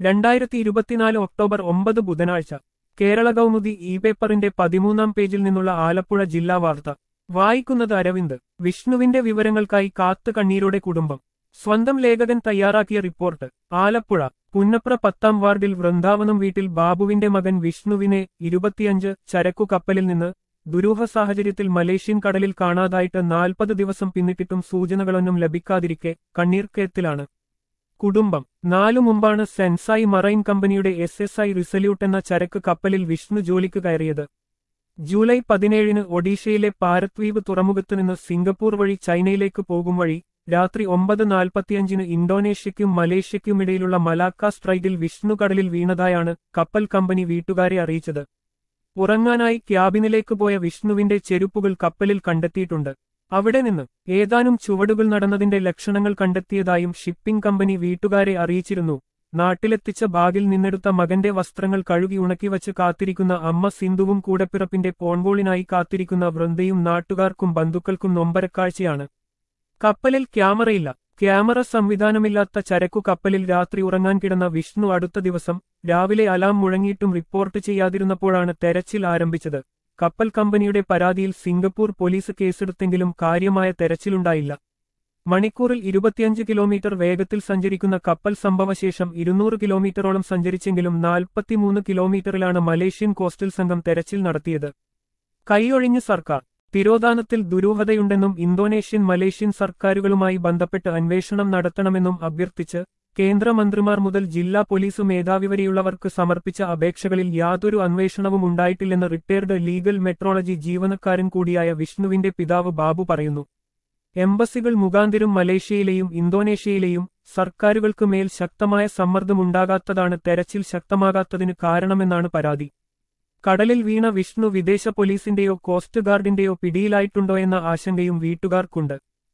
രണ്ടായിരത്തി ഇരുപത്തിനാല് ഒക്ടോബർ ഒമ്പത് ബുധനാഴ്ച കേരള കൗമുദി ഇ പേപ്പറിന്റെ പതിമൂന്നാം പേജിൽ നിന്നുള്ള ആലപ്പുഴ ജില്ലാ വാർത്ത വായിക്കുന്നത് അരവിന്ദ് വിഷ്ണുവിന്റെ വിവരങ്ങൾക്കായി കാത്തു കണ്ണീരോടെ കുടുംബം സ്വന്തം ലേഖകൻ തയ്യാറാക്കിയ റിപ്പോർട്ട് ആലപ്പുഴ പുന്നപ്ര പത്താം വാർഡിൽ വൃന്ദാവനം വീട്ടിൽ ബാബുവിന്റെ മകൻ വിഷ്ണുവിനെ ഇരുപത്തിയഞ്ച് ചരക്കു കപ്പലിൽ നിന്ന് ദുരൂഹ സാഹചര്യത്തിൽ മലേഷ്യൻ കടലിൽ കാണാതായിട്ട് നാൽപ്പത് ദിവസം പിന്നിട്ടിട്ടും സൂചനകളൊന്നും ലഭിക്കാതിരിക്കെ കണ്ണീർക്കയത്തിലാണ് കുടുംബം നാലു മുമ്പാണ് സെൻസായി മറൈൻ കമ്പനിയുടെ എസ് എസ് ഐ റിസല്യൂട്ട് എന്ന ചരക്ക് കപ്പലിൽ വിഷ്ണു ജോലിക്ക് കയറിയത് ജൂലൈ പതിനേഴിന് ഒഡീഷയിലെ പാരദ്വീപ് തുറമുഖത്തുനിന്ന് സിംഗപ്പൂർ വഴി ചൈനയിലേക്ക് പോകും വഴി രാത്രി ഒമ്പത് നാൽപ്പത്തിയഞ്ചിന് ഇന്തോനേഷ്യയ്ക്കും മലേഷ്യയ്ക്കുമിടയിലുള്ള മലാക്ക സ്ട്രൈറ്റിൽ വിഷ്ണു കടലിൽ വീണതായാണ് കപ്പൽ കമ്പനി വീട്ടുകാരെ അറിയിച്ചത് ഉറങ്ങാനായി ക്യാബിനിലേക്ക് പോയ വിഷ്ണുവിന്റെ ചെരുപ്പുകൾ കപ്പലിൽ കണ്ടെത്തിയിട്ടുണ്ട് അവിടെ നിന്ന് ഏതാനും ചുവടുകൾ നടന്നതിന്റെ ലക്ഷണങ്ങൾ കണ്ടെത്തിയതായും ഷിപ്പിംഗ് കമ്പനി വീട്ടുകാരെ അറിയിച്ചിരുന്നു നാട്ടിലെത്തിച്ച ബാഗിൽ നിന്നെടുത്ത മകന്റെ വസ്ത്രങ്ങൾ കഴുകി ഉണക്കിവച്ച് കാത്തിരിക്കുന്ന അമ്മ സിന്ധുവും കൂടപ്പിറപ്പിന്റെ പോൺബോളിനായി കാത്തിരിക്കുന്ന വൃന്ദയും നാട്ടുകാർക്കും ബന്ധുക്കൾക്കും നൊമ്പരക്കാഴ്ചയാണ് കപ്പലിൽ ക്യാമറയില്ല ക്യാമറ സംവിധാനമില്ലാത്ത ചരക്കു കപ്പലിൽ രാത്രി ഉറങ്ങാൻ കിടന്ന വിഷ്ണു അടുത്ത ദിവസം രാവിലെ അലാം മുഴങ്ങിയിട്ടും റിപ്പോർട്ട് ചെയ്യാതിരുന്നപ്പോഴാണ് തെരച്ചിൽ ആരംഭിച്ചത് കപ്പൽ കമ്പനിയുടെ പരാതിയിൽ സിംഗപ്പൂർ പോലീസ് കേസെടുത്തെങ്കിലും കാര്യമായ തെരച്ചിലുണ്ടായില്ല മണിക്കൂറിൽ ഇരുപത്തിയഞ്ച് കിലോമീറ്റർ വേഗത്തിൽ സഞ്ചരിക്കുന്ന കപ്പൽ സംഭവശേഷം ഇരുന്നൂറ് കിലോമീറ്ററോളം സഞ്ചരിച്ചെങ്കിലും നാൽപ്പത്തിമൂന്ന് കിലോമീറ്ററിലാണ് മലേഷ്യൻ കോസ്റ്റൽ സംഘം തെരച്ചിൽ നടത്തിയത് കൈയൊഴിഞ്ഞ് സർക്കാർ തിരോധാനത്തിൽ ദുരൂഹതയുണ്ടെന്നും ഇന്തോനേഷ്യൻ മലേഷ്യൻ സർക്കാരുകളുമായി ബന്ധപ്പെട്ട് അന്വേഷണം നടത്തണമെന്നും അഭ്യർത്ഥിച്ച് കേന്ദ്രമന്ത്രിമാർ മുതൽ ജില്ലാ പോലീസ് മേധാവി വരെയുള്ളവർക്ക് സമർപ്പിച്ച അപേക്ഷകളിൽ യാതൊരു അന്വേഷണവും ഉണ്ടായിട്ടില്ലെന്ന് റിട്ടയർഡ് ലീഗൽ മെട്രോളജി ജീവനക്കാരൻ കൂടിയായ വിഷ്ണുവിന്റെ പിതാവ് ബാബു പറയുന്നു എംബസികൾ മുഖാന്തിരും മലേഷ്യയിലെയും ഇന്തോനേഷ്യയിലെയും സർക്കാരുകൾക്ക് മേൽ ശക്തമായ സമ്മർദ്ദമുണ്ടാകാത്തതാണ് തെരച്ചിൽ ശക്തമാകാത്തതിന് കാരണമെന്നാണ് പരാതി കടലിൽ വീണ വിഷ്ണു വിദേശ പോലീസിന്റെയോ കോസ്റ്റ് ഗാർഡിന്റെയോ പിടിയിലായിട്ടുണ്ടോ എന്ന ആശങ്കയും വീട്ടുകാർക്കുണ്ട്